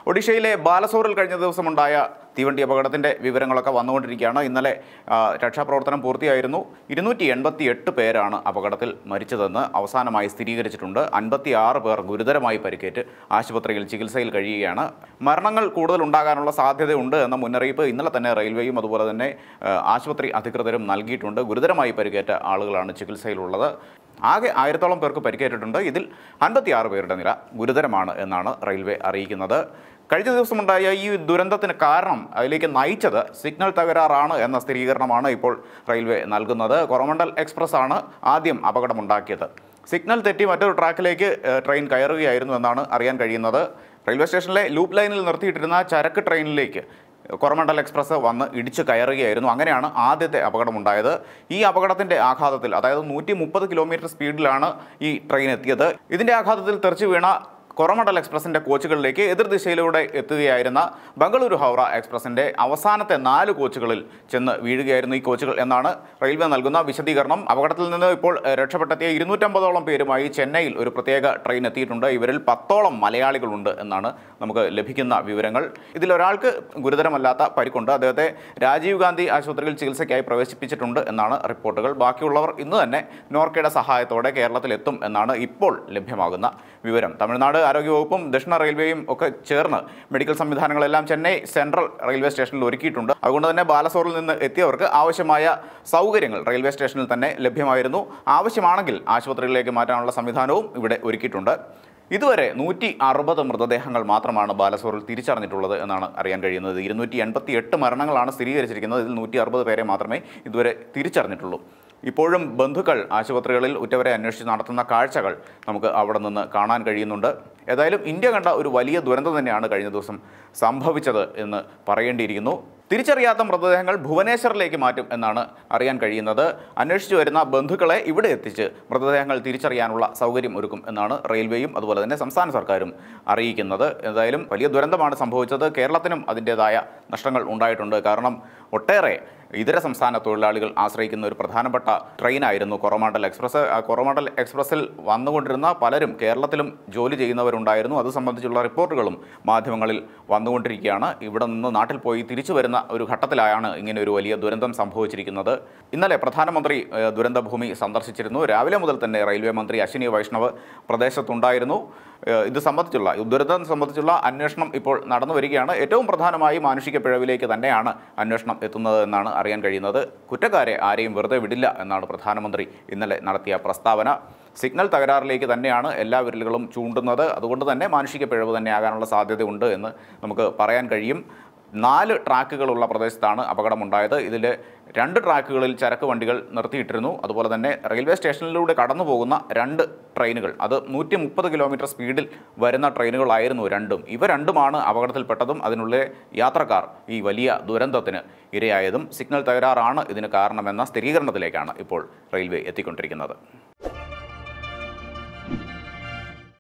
ഒഡീഷയിലെ ബാലസോറിൽ കഴിഞ്ഞ ദിവസമുണ്ടായ തീവണ്ടി അപകടത്തിൻ്റെ വിവരങ്ങളൊക്കെ വന്നുകൊണ്ടിരിക്കുകയാണ് ഇന്നലെ ആ, രക്ഷാപ്രവർത്തനം പൂർത്തിയായിരുന്നു ഇരുന്നൂറ്റി എൺപത്തി എട്ട് പേരാണ് അപകടത്തിൽ മരിച്ചതെന്ന് അവസാനമായി സ്ഥിരീകരിച്ചിട്ടുണ്ട് അൻപത്തി ആറ് പേർ ഗുരുതരമായി പരിക്കേറ്റ് ആശുപത്രിയിൽ ചികിത്സയിൽ കഴിയുകയാണ് മരണങ്ങൾ കൂടുതൽ ഉണ്ടാകാനുള്ള സാധ്യതയുണ്ട് എന്ന മുന്നറിയിപ്പ് ഇന്നലെ തന്നെ റെയിൽവേയും അതുപോലെ തന്നെ ആ, ആശുപത്രി അധികൃതരും നൽകിയിട്ടുണ്ട് ഗുരുതരമായി പരിക്കേറ്റ ആളുകളാണ് ചികിത്സയിലുള്ളത് ആകെ ആയിരത്തോളം പേർക്ക് പരിക്കേറ്റിട്ടുണ്ട് ഇതിൽ അൻപത്തിയാറ് പേരുടെ നില ഗുരുതരമാണ് എന്നാണ് റെയിൽവേ അറിയിക്കുന്നത് കഴിഞ്ഞ ദിവസമുണ്ടായ ഈ ദുരന്തത്തിന് കാരണം അതിലേക്ക് നയിച്ചത് സിഗ്നൽ തകരാറാണ് എന്ന സ്ഥിരീകരണമാണ് ഇപ്പോൾ റെയിൽവേ നൽകുന്നത് കൊറമണ്ടൽ എക്സ്പ്രസ് ആണ് ആദ്യം അപകടമുണ്ടാക്കിയത് സിഗ്നൽ തെറ്റി മറ്റൊരു ട്രാക്കിലേക്ക് ഏഹ്, ട്രെയിൻ കയറുകയായിരുന്നു എന്നാണ് അറിയാൻ കഴിയുന്നത് റെയിൽവേ സ്റ്റേഷനിലെ ലൂപ്പ് ലൈനിൽ നിർത്തിയിട്ടിരുന്ന ചരക്ക് ട്രെയിനിലേക്ക് കൊറമണ്ടൽ എക്സ്പ്രസ് വന്ന് ഇടിച്ചു കയറുകയായിരുന്നു അങ്ങനെയാണ് ആദ്യത്തെ അപകടമുണ്ടായത് ഈ അപകടത്തിന്റെ ആഘാതത്തിൽ അതായത് നൂറ്റി മുപ്പത് കിലോമീറ്റർ സ്പീഡിലാണ് ഈ ട്രെയിൻ എത്തിയത് ഇതിന്റെ ആഘാതത്തിൽ തെറിച്ചു വീണ കൊറമണ്ടൽ എക്സ്പ്രസിന്റെ കോച്ചുകളിലേക്ക് എതിർദിശയിലൂടെ എത്തുകയായിരുന്ന ബംഗളൂരു ഹൗറ എക്സ്പ്രസിന്റെ അവസാനത്തെ നാല് കോച്ചുകളിൽ ചെന്ന് വീഴുകയായിരുന്നു ഈ കോച്ചുകൾ എന്നാണ് റെയിൽവേ നൽകുന്ന വിശദീകരണം അപകടത്തിൽ നിന്ന് ഇപ്പോൾ ഏഹ്, രക്ഷപ്പെട്ടെത്തിയ ഇരുന്നൂറ്റമ്പതോളം പേരുമായി ചെന്നൈയിൽ ഒരു പ്രത്യേക ട്രെയിൻ എത്തിയിട്ടുണ്ട് ഇവരിൽ പത്തോളം മലയാളികളുണ്ട് എന്നാണ് നമുക്ക് ലഭിക്കുന്ന വിവരങ്ങൾ ഇതിലൊരാൾക്ക് ഗുരുതരമല്ലാത്ത പരിക്കുണ്ട് അദ്ദേഹത്തെ രാജീവ് ഗാന്ധി ആശുപത്രിയിൽ ചികിത്സയ്ക്കായി പ്രവേശിപ്പിച്ചിട്ടുണ്ട് എന്നാണ് റിപ്പോർട്ടുകൾ ബാക്കിയുള്ളവർ ഇന്ന് തന്നെ നോർക്കയുടെ സഹായത്തോടെ കേരളത്തിലെത്തും എന്നാണ് ഇപ്പോൾ ലഭ്യമാകുന്ന വിവരം തമിഴ്നാട് ആരോഗ്യവകുപ്പും ദക്ഷിണ റെയിൽവേയും ഒക്കെ ചേർന്ന് മെഡിക്കൽ സംവിധാനങ്ങളെല്ലാം ചെന്നൈ സെൻട്രൽ റെയിൽവേ സ്റ്റേഷനിൽ ഒരുക്കിയിട്ടുണ്ട് അതുകൊണ്ട് തന്നെ ബാലസോറിൽ നിന്ന് എത്തിയവർക്ക് ആവശ്യമായ സൗകര്യങ്ങൾ റെയിൽവേ സ്റ്റേഷനിൽ തന്നെ ലഭ്യമായിരുന്നു ആവശ്യമാണെങ്കിൽ ആശുപത്രികളിലേക്ക് മാറ്റാനുള്ള സംവിധാനവും ഇവിടെ ഒരുക്കിയിട്ടുണ്ട് ഇതുവരെ നൂറ്റി അറുപത് മൃതദേഹങ്ങൾ മാത്രമാണ് ബാലസോറിൽ തിരിച്ചറിഞ്ഞിട്ടുള്ളത് എന്നാണ് അറിയാൻ കഴിയുന്നത് ഇരുന്നൂറ്റി എൺപത്തി എട്ട് മരണങ്ങളാണ് സ്ഥിരീകരിച്ചിരിക്കുന്നത് ഇതിൽ നൂറ്റി അറുപത് പേരെ മാത്രമേ ഇതുവരെ തിരിച്ചറിഞ്ഞിട്ടുള്ളൂ ഇപ്പോഴും ബന്ധുക്കൾ ആശുപത്രികളിൽ ഉറ്റവരെ അന്വേഷിച്ച് നടത്തുന്ന കാഴ്ചകൾ നമുക്ക് അവിടെ നിന്ന് കാണാൻ കഴിയുന്നുണ്ട് ഏതായാലും ഇന്ത്യ കണ്ട ഒരു വലിയ ദുരന്തം തന്നെയാണ് കഴിഞ്ഞ ദിവസം സംഭവിച്ചത് എന്ന് പറയേണ്ടിയിരിക്കുന്നു തിരിച്ചറിയാത്ത മൃതദേഹങ്ങൾ ഭുവനേശ്വറിലേക്ക് മാറ്റും എന്നാണ് അറിയാൻ കഴിയുന്നത് അന്വേഷിച്ചു വരുന്ന ബന്ധുക്കളെ ഇവിടെ എത്തിച്ച് മൃതദേഹങ്ങൾ തിരിച്ചറിയാനുള്ള സൗകര്യം ഒരുക്കും എന്നാണ് റെയിൽവേയും അതുപോലെ തന്നെ സംസ്ഥാന സർക്കാരും അറിയിക്കുന്നത് എന്തായാലും വലിയ ദുരന്തമാണ് സംഭവിച്ചത് കേരളത്തിനും അതിൻ്റേതായ നഷ്ടങ്ങൾ ഉണ്ടായിട്ടുണ്ട് കാരണം ഒട്ടേറെ ഇതര സംസ്ഥാന തൊഴിലാളികൾ ആശ്രയിക്കുന്ന ഒരു പ്രധാനപ്പെട്ട ട്രെയിനായിരുന്നു കൊറമാണ്ടൽ എക്സ്പ്രസ് ആ കൊറമാണ്ടൽ എക്സ്പ്രസ്സിൽ വന്നുകൊണ്ടിരുന്ന പലരും കേരളത്തിലും ജോലി ചെയ്യുന്നവരുണ്ടായിരുന്നു അത് സംബന്ധിച്ചുള്ള റിപ്പോർട്ടുകളും മാധ്യമങ്ങളിൽ വന്നുകൊണ്ടിരിക്കുകയാണ് ഇവിടെ നിന്ന് നാട്ടിൽ പോയി തിരിച്ചു വരുന്ന ഒരു ഘട്ടത്തിലായാണ് ഇങ്ങനെ ഒരു വലിയ ദുരന്തം സംഭവിച്ചിരിക്കുന്നത് ഇന്നലെ പ്രധാനമന്ത്രി ഏഹ്, ദുരന്തഭൂമി സന്ദർശിച്ചിരുന്നു രാവിലെ മുതൽ തന്നെ റെയിൽവേ മന്ത്രി അശ്വിനി വൈഷ്ണവ് പ്രദേശത്തുണ്ടായിരുന്നു ഏഹ്, ഇത് സംബന്ധിച്ചുള്ള ഈ ദുരന്തം സംബന്ധിച്ചുള്ള അന്വേഷണം ഇപ്പോൾ നടന്നു വരികയാണ് ഏറ്റവും പ്രധാനമായി മാനുഷിക പിഴവിലേക്ക് തന്നെയാണ് അന്വേഷണം എത്തുന്നത് എന്നാണ് അറിയാൻ കഴിയുന്നത് കുറ്റക്കാരെ ആരെയും വെറുതെ വിടില്ല എന്നാണ് പ്രധാനമന്ത്രി ഇന്നലെ നടത്തിയ പ്രസ്താവന സിഗ്നൽ തകരാറിലേക്ക് തന്നെയാണ് എല്ലാ വിരലുകളും ചൂണ്ടുന്നത് അതുകൊണ്ട് തന്നെ മാനുഷിക പിഴവ് തന്നെ ആകാനുള്ള സാധ്യതയുണ്ട് എന്ന് നമുക്ക് പറയാൻ കഴിയും നാല് ട്രാക്കുകളുള്ള പ്രദേശത്താണ് അപകടമുണ്ടായത് ഇതിൽ രണ്ട് ട്രാക്കുകളിൽ ചരക്ക് വണ്ടികൾ നിർത്തിയിട്ടിരുന്നു അതുപോലെ തന്നെ റെയിൽവേ സ്റ്റേഷനിലൂടെ കടന്നു പോകുന്ന രണ്ട് ട്രെയിനുകൾ അത് നൂറ്റി മുപ്പത് കിലോമീറ്റർ സ്പീഡിൽ വരുന്ന ട്രെയിനുകളായിരുന്നു രണ്ടും ഇവ രണ്ടുമാണ് അപകടത്തിൽപ്പെട്ടതും അതിനുള്ളിലെ യാത്രക്കാർ ഈ വലിയ ദുരന്തത്തിന് ഇരയായതും സിഗ്നൽ തകരാറാണ് ഇതിന് കാരണമെന്ന സ്ഥിരീകരണത്തിലേക്കാണ് ഇപ്പോൾ റെയിൽവേ എത്തിക്കൊണ്ടിരിക്കുന്നത്